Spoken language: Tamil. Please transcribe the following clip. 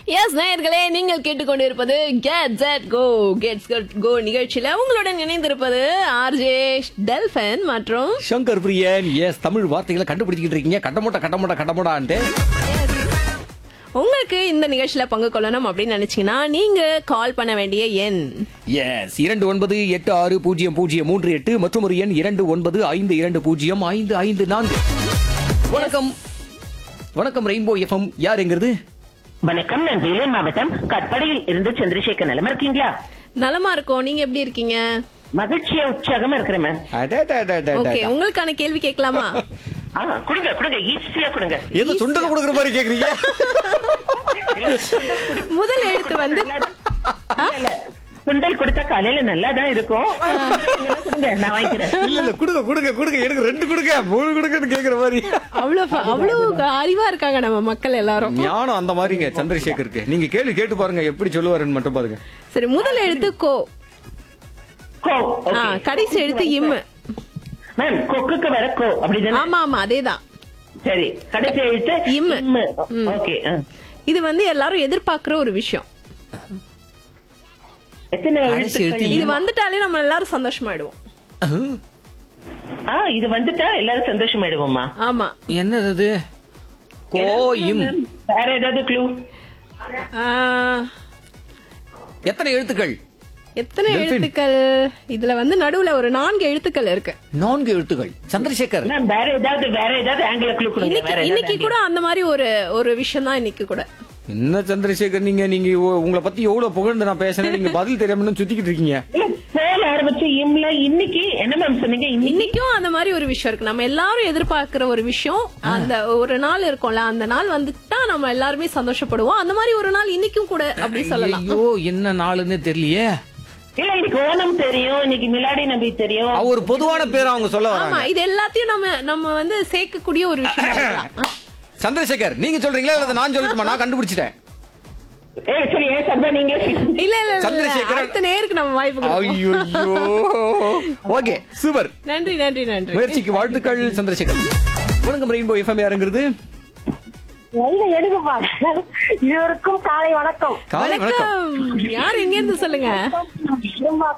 எஸ் நேயர்களே நீங்கள் கேட்டுக்கொண்டிருப்பது get set go gets go நிகழ்ச்சியில உங்களுடன் இணைந்திருப்பது ஆர்ஜே டெல்ஃபன் மற்றும் சங்கர் பிரியன் எஸ் தமிழ் வார்த்தைகளை கண்டுபிடிச்சிட்டு இருக்கீங்க கட்டமோட்டா கட்டமோட்டா கட்டமோட்டான்ட்டு உங்களுக்கு இந்த நிகழ்ச்சியில பங்கு கொள்ளணும் அப்படின்னு நினைச்சீங்கன்னா நீங்க கால் பண்ண வேண்டிய எண் எஸ் இரண்டு ஒன்பது எட்டு ஆறு பூஜ்ஜியம் பூஜ்ஜியம் மூன்று எட்டு மற்றும் ஒரு எண் இரண்டு ஒன்பது ஐந்து இரண்டு பூஜ்ஜியம் ஐந்து ஐந்து நான்கு வணக்கம் வணக்கம் ரெயின்போ எஃப்எம் யாருங்கிறது வணக்கம் நான் வேலூர் மாவட்டம் கட்படையில் இருந்து சந்திரசேகர் நிலமா இருக்கீங்களா நலமா இருக்கோம் நீங்க எப்படி இருக்கீங்க மகிழ்ச்சியா உற்சாகமா இருக்கிறேன் மேம் அடடடடடட. ஓகே உங்களுக்கான கேள்வி கேட்கலாமா ஆ, கொடுங்க கொடுங்க ஈஸியா கொடுங்க ஏதோ சுண்டல் கொடுக்குற மாதிரி கேக்குறீங்க முதல் எழுத்து வந்து இல்ல, சுண்டல் கொடுத்தா காலையில நல்லா தான் இருக்கும் நீங்க கொடுங்க நான் வாங்கிக்கிறேன் இல்ல இல்ல கொடுங்க கொடுங்க கொடுங்க எனக்கு ரெண்டு கொடுங்க மூணு கொடுங்கன்னு கேக்குற மாதிரி அவ்வளவு அவ்வளவு அறிவா இருக்காங்க நம்ம மக்கள் எல்லாரும் ஞானம் அந்த மாதிரிங்க சந்திரசேகருக்கு நீங்க கேள்வி கேட்டு பாருங்க எப்படி சொல்லுவாருன்னு மட்டும் பாருங்க சரி முதல் எழுத்து கோ கோ ஆ, கடைசி எழுத்து இம்மு மேம் கொக்குக்கு வர கோ அப்படிதானே ஆமா ஆமா அதேதான் சரி கடைசி எழுத்து இம்மு. இம்மு. ம். ஓகே ஆ. இது வந்து எல்லாரும் எதிர்பார்க்கிற ஒரு விஷயம் எத்தனை கடைசி எழுத்து எழுத்து இது வந்துட்டாலே நம்ம எல்லாரும் சந்தோஷமாயிடுவோம் ஆ இது வந்துட்டா எல்லாரும் சந்தோஷமாயிடுவோமா ஆமா என்னது அது கோயும் வேற ஏதாவது க்ளூ ஆ, எத்தனை எழுத்துக்கள் எத்தனை Delphin. எழுத்துக்கள் இதுல வந்து நடுவுல ஒரு நான்கு எழுத்துக்கள் இருக்கு நான்கு எழுத்துக்கள் சந்திரசேகர் மேம் வேற ஏதாவது வேற ஏதாவது ஆங்கில க்ளூ கொடுங்க இன்னைக்கு வேற இன்னைக்கு ஏதாவது கூட அந்த மாதிரி ஒரு ஒரு விஷயம் தான் இன்னைக்கு கூட என்ன சந்திரசேகர் நீங்க நீங்க உ- உங்களை பத்தி எவ்வளவு புகழ்ந்து நான் பேசுறேன் நீங்க பதில் தெரியாம இன்னும் சுத்திக்கிட்டு இருக்கீங்க இல்ல, போல ஆரம்பிச்சு இம்ல இன்னைக்கு என்ன மேம் சொன்னீங்க இன்னைக்கு இன்னைக்கும் அந்த மாதிரி ஒரு விஷயம் இருக்கு நம்ம எல்லாரும் எதிர்பார்க்கிற ஒரு விஷயம் அந்த ஒரு நாள் இருக்கும்ல அந்த நாள் வந்துட்டா நம்ம எல்லாருமே சந்தோஷப்படுவோம் அந்த மாதிரி ஒரு நாள் இன்னைக்கும் கூட அப்படி சொல்லலாம் ஐயோ என்ன நாளுன்னு தெரியலையே இல்ல இன்னைக்கு ஓணம் தெரியும் இன்னைக்கு மிலாடி நபி தெரியும் அவ ஒரு பொதுவான பேர் அவங்க சொல்ல ஆமா வராங்க இது எல்லாத்தையும் நம்ம நம்ம வந்து சேர்க்கக்கூடிய ஒரு விஷயம் இருக்கலாம். சந்திரசேகர் நீங்க சொல்றீங்களா இல்ல நான் சொல்லட்டுமா நான் கண்டுபிடிச்சிட்டேன் ஏ சரி ஏன் சர்வா நீங்க இல்ல இல்ல, இல்ல இல்ல சந்திரசேகரன். அடுத்த நேருக்கு நம்ம வாய்ப்பு கொடுப்போம். ஐயோ ஓகே சூப்பர் நன்றி நன்றி நன்றி முயற்சிக்கு வாழ்த்துக்கள் சந்திரசேகர் வணக்கம் ரெயின்போ எஃப்எம் யாருங்கிறது நல்ல எடுங்கப்பா இருவருக்கும் காலை வணக்கம் காலை வணக்கம் வணக்கம் யார் எங்க இருந்து சொல்லுங்க திரும்ப